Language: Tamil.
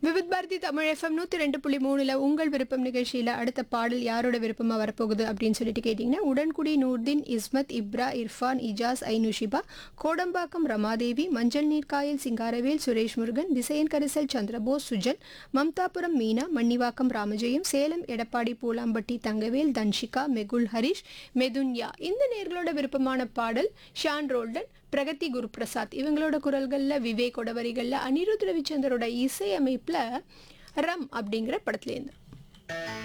விவித் பாரதி தமிழ் எஃப்எம் நூற்றி ரெண்டு புள்ளி மூணில் உங்கள் விருப்பம் நிகழ்ச்சியில் அடுத்த பாடல் யாரோட விருப்பமாக வரப்போகுது அப்படின்னு சொல்லிட்டு கேட்டிங்கன்னா உடன்குடி நூர்தீன் இஸ்மத் இப்ரா இர்ஃபான் இஜாஸ் ஐனுஷிபா கோடம்பாக்கம் ரமாதேவி மஞ்சள் நீர்க்காயல் சிங்காரவேல் சுரேஷ் முருகன் திசையன் கரிசல் சந்திரபோஸ் சுஜன் மம்தாபுரம் மீனா மன்னிவாக்கம் ராமஜெயம் சேலம் எடப்பாடி பூலாம்பட்டி தங்கவேல் தன்ஷிகா மெகுல் ஹரிஷ் மெதுன்யா இந்த நேர்களோட விருப்பமான பாடல் ஷான் ரோல்டன் பிரகதி குரு பிரசாத் இவங்களோட குரல்களில் விவேக்கோட வரிகளில் அனிருத் ரவிச்சந்தரோட இசையமைப்பில் ரம் அப்படிங்கிற படத்துலேருந்து